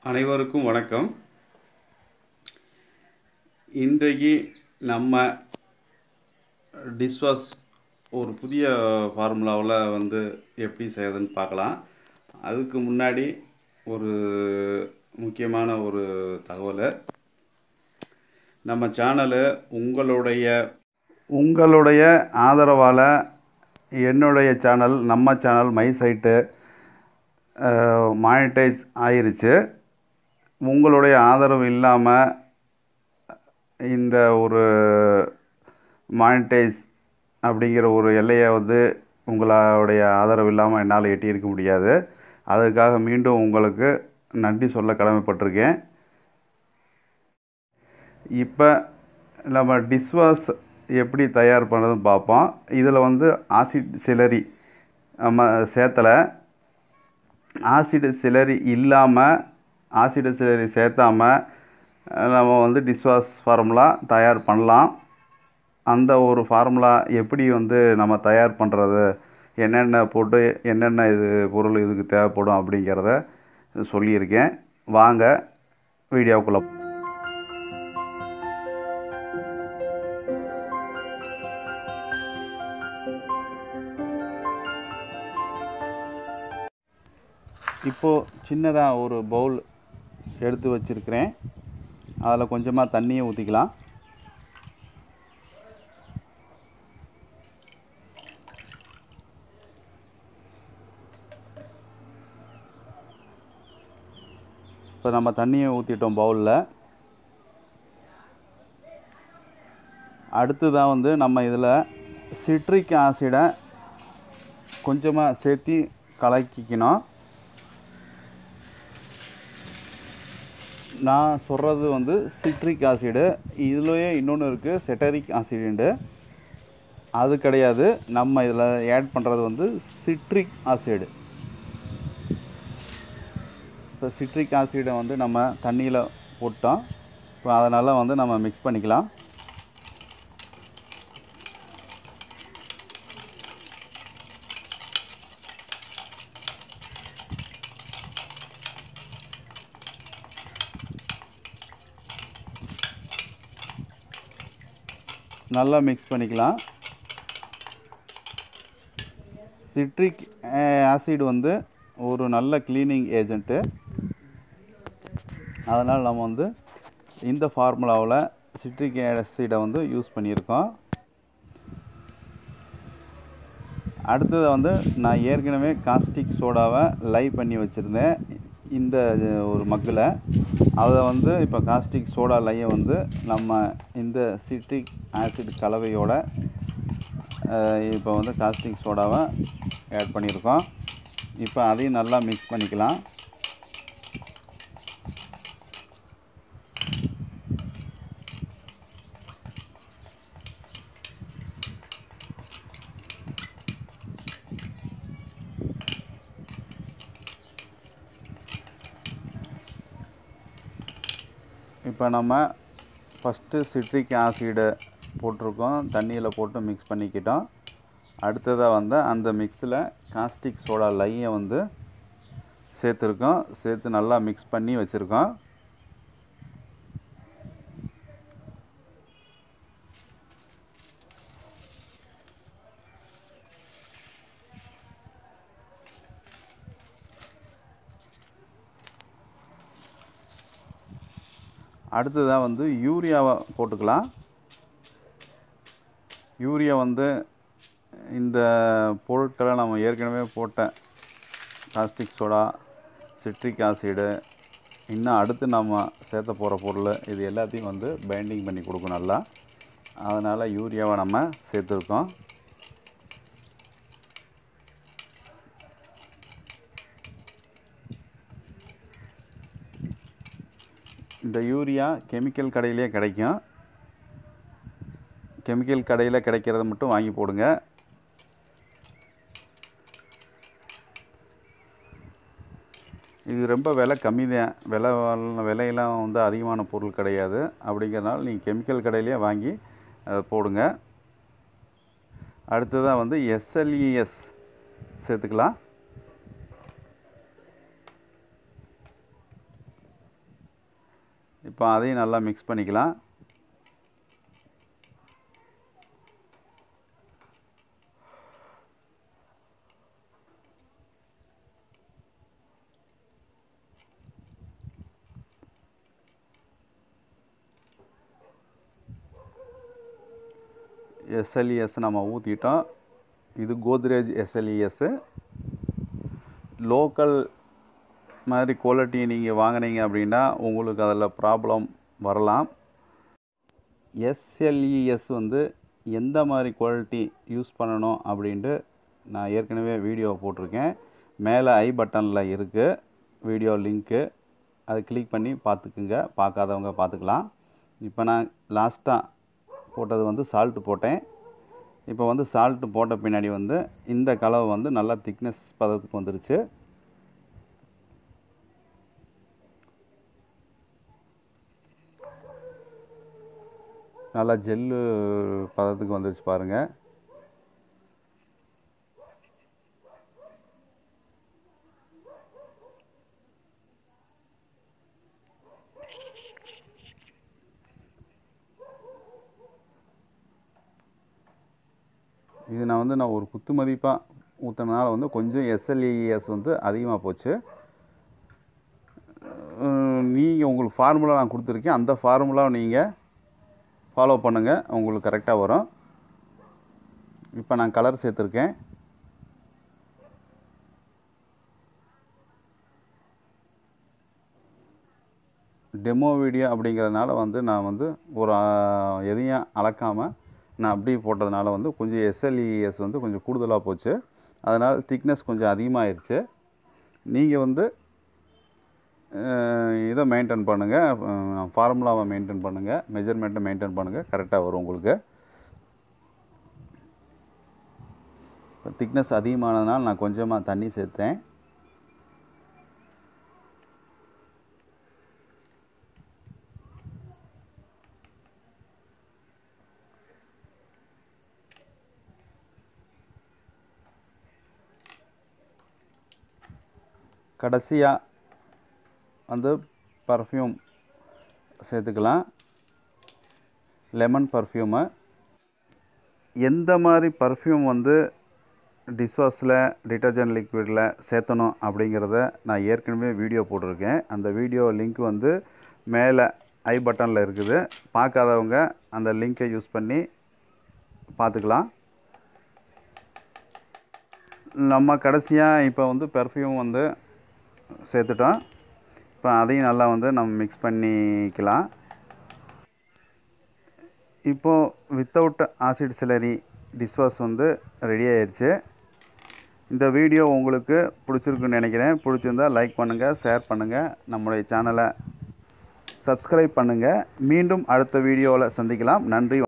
அனைவருக்கும் வணக்கம் இன்றைக்கு நம்ம டிஷ்வாஷ் ஒரு புதிய ஃபார்முலாவில் வந்து எப்படி செய்யறதுன்னு பார்க்கலாம் அதுக்கு முன்னாடி ஒரு முக்கியமான ஒரு தகவல் நம்ம சேனலு உங்களுடைய உங்களுடைய ஆதரவால் என்னுடைய சேனல் நம்ம சேனல் மை சைட்டு மானிட்டைஸ் ஆயிருச்சு உங்களுடைய ஆதரவு இல்லாமல் இந்த ஒரு மானிட்டைஸ் அப்படிங்கிற ஒரு எல்லையை வந்து உங்களுடைய ஆதரவு இல்லாமல் என்னால் எட்டியிருக்க முடியாது அதுக்காக மீண்டும் உங்களுக்கு நன்றி சொல்ல கடமைப்பட்டிருக்கேன் இப்போ நம்ம டிஷ்வாஷ் எப்படி தயார் பண்ணுறதுன்னு பார்ப்போம் இதில் வந்து ஆசிட் சிலரி நம்ம சேர்த்தலை ஆசிடு சிலரி இல்லாமல் ஆசிடு சிலரி சேர்த்தாம நம்ம வந்து டிஷ்வாஷ் ஃபார்முலா தயார் பண்ணலாம் அந்த ஒரு ஃபார்முலா எப்படி வந்து நம்ம தயார் பண்ணுறது என்னென்ன போட்டு என்னென்ன இது பொருள் இதுக்கு தேவைப்படும் அப்படிங்கிறத சொல்லியிருக்கேன் வாங்க வீடியோக்குள்ளே இப்போது சின்னதாக ஒரு பவுல் எடுத்து வச்சுருக்கிறேன் அதில் கொஞ்சமாக தண்ணியை ஊற்றிக்கலாம் இப்போ நம்ம தண்ணியை ஊற்றிட்டோம் பவுலில் அடுத்ததாக வந்து நம்ம இதில் சிட்ரிக் ஆசிடை கொஞ்சமாக சேர்த்து கலக்கிக்கணும் நான் சொல்கிறது வந்து சிட்ரிக் ஆசிடு இதுலேயே இன்னொன்று இருக்குது செட்டரிக் ஆசிடுண்டு அது கிடையாது நம்ம இதில் ஆட் பண்ணுறது வந்து சிட்ரிக் ஆசிடு இப்போ சிட்ரிக் ஆசிடை வந்து நம்ம தண்ணியில் போட்டோம் இப்போ அதனால் வந்து நம்ம மிக்ஸ் பண்ணிக்கலாம் நல்லா மிக்ஸ் பண்ணிக்கலாம் சிட்ரிக் ஆசிட் வந்து ஒரு நல்ல க்ளீனிங் ஏஜென்ட்டு அதனால் நம்ம வந்து இந்த ஃபார்முலாவில் சிட்ரிக் ஆசிடை வந்து யூஸ் பண்ணியிருக்கோம் அடுத்தது வந்து நான் ஏற்கனவே காஸ்டிக் சோடாவை லைவ் பண்ணி வச்சுருந்தேன் இந்த ஒரு மக்கில் அதை வந்து இப்போ காஸ்டிக் சோடா லையை வந்து நம்ம இந்த சிட்ரிக் ஆசிட் கலவையோட இப்போ வந்து காஸ்டிக் சோடாவை ஆட் பண்ணியிருக்கோம் இப்போ அதையும் நல்லா மிக்ஸ் பண்ணிக்கலாம் இப்போ நம்ம ஃபஸ்ட்டு சிட்ரிக் ஆசிடு போட்டிருக்கோம் தண்ணியில் போட்டு மிக்ஸ் பண்ணிக்கிட்டோம் அடுத்ததாக வந்து அந்த மிக்ஸில் காஸ்டிக் சோடா லையை வந்து சேர்த்துருக்கோம் சேர்த்து நல்லா மிக்ஸ் பண்ணி வச்சுருக்கோம் அடுத்ததாக வந்து யூரியாவை போட்டுக்கலாம் யூரியா வந்து இந்த பொருட்களை நம்ம ஏற்கனவே போட்ட காஸ்டிக் சோடா சிட்ரிக் ஆசிடு இன்னும் அடுத்து நம்ம சேர்த்த போகிற பொருள் இது எல்லாத்தையும் வந்து பைண்டிங் பண்ணி கொடுக்கும் நல்லா அதனால் யூரியாவை நம்ம சேர்த்துருக்கோம் இந்த யூரியா கெமிக்கல் கடையிலே கிடைக்கும் கெமிக்கல் கடையில் கிடைக்கிறத மட்டும் வாங்கி போடுங்க இது ரொம்ப விலை கம்மி தான் விலை விலையெல்லாம் வந்து அதிகமான பொருள் கிடையாது அப்படிங்கிறனால நீங்கள் கெமிக்கல் கடையிலே வாங்கி அதை போடுங்க அடுத்ததாக வந்து எஸ்எல்இஎஸ் சேர்த்துக்கலாம் இப்போ அதையும் நல்லா மிக்ஸ் பண்ணிக்கலாம் எஸ்எல்இஎஸ் நம்ம ஊற்றிட்டோம் இது கோத்ரேஜ் எஸ்எல்இஎஸ்ஸு லோக்கல் மாதிரி குவாலிட்டி நீங்கள் வாங்கினீங்க அப்படின்னா உங்களுக்கு அதில் ப்ராப்ளம் வரலாம் எஸ்எல்இஎஸ் வந்து எந்த மாதிரி குவாலிட்டி யூஸ் பண்ணணும் அப்படின்ட்டு நான் ஏற்கனவே வீடியோ போட்டிருக்கேன் மேலே ஐ பட்டனில் இருக்குது வீடியோ லிங்க்கு அதை கிளிக் பண்ணி பார்த்துக்குங்க பார்க்காதவங்க பார்த்துக்கலாம் இப்போ நான் லாஸ்ட்டாக போட்டது வந்து சால்ட்டு போட்டேன் இப்போ வந்து சால்ட்டு போட்ட பின்னாடி வந்து இந்த கலவை வந்து நல்லா திக்னஸ் பதத்துக்கு வந்துருச்சு நல்லா ஜெல்லு பதத்துக்கு வந்துருச்சு பாருங்கள் இது நான் வந்து நான் ஒரு குத்து மதிப்பாக ஊற்றினால வந்து கொஞ்சம் எஸ்எல்இஎஸ் வந்து அதிகமாக போச்சு நீங்கள் உங்களுக்கு ஃபார்முலா நான் கொடுத்துருக்கேன் அந்த ஃபார்முலாவை நீங்கள் ஃபாலோ பண்ணுங்கள் உங்களுக்கு கரெக்டாக வரும் இப்போ நான் கலர் சேர்த்துருக்கேன் டெமோ வீடியோ அப்படிங்கிறதுனால வந்து நான் வந்து ஒரு ஆ, எதையும் அளக்காமல் நான் அப்படியே போட்டதுனால வந்து கொஞ்சம் எஸ்எல்இஎஸ் வந்து கொஞ்சம் கூடுதலாக போச்சு அதனால் திக்னஸ் கொஞ்சம் அதிகமாகிருச்சு நீங்கள் வந்து அஹ், இதை மெயின்டைன் பண்ணுங்கள் ஃபார்முலாவை மெயின்டைன் பண்ணுங்கள் மெஜர்மெண்ட்டை மெயின்டைன் பண்ணுங்கள் கரெக்டாக வரும் உங்களுக்கு இப்போ திக்னஸ் அதிகமானதுனால நான் கொஞ்சமாக தண்ணி சேர்த்தேன் கடைசியாக வந்து பர்ஃப்யூம் சேர்த்துக்கலாம் லெமன் பர்ஃப்யூமு எந்த மாதிரி பர்ஃப்யூம் வந்து டிஷ்வாஷில் டிட்டர்ஜென்ட் லிக்விடில் சேர்த்தணும் அப்படிங்கிறத நான் ஏற்கனவே வீடியோ போட்டிருக்கேன் அந்த வீடியோ லிங்க் வந்து மேலே ஐ பட்டனில் இருக்குது பார்க்காதவங்க அந்த லிங்கை யூஸ் பண்ணி பார்த்துக்கலாம் நம்ம கடைசியாக இப்போ வந்து பெர்ஃப்யூம் வந்து சேர்த்துட்டோம் இப்போ அதையும் நல்லா வந்து நம்ம மிக்ஸ் பண்ணிக்கலாம் இப்போது வித்தவுட் ஆசிட் சிலரி டிஷ்வாஷ் வந்து ரெடி ஆயிடுச்சு இந்த வீடியோ உங்களுக்கு பிடிச்சிருக்குன்னு நினைக்கிறேன் பிடிச்சிருந்தா லைக் பண்ணுங்கள் ஷேர் பண்ணுங்கள் நம்முடைய சேனலை சப்ஸ்கிரைப் பண்ணுங்கள் மீண்டும் அடுத்த வீடியோவில் சந்திக்கலாம் நன்றி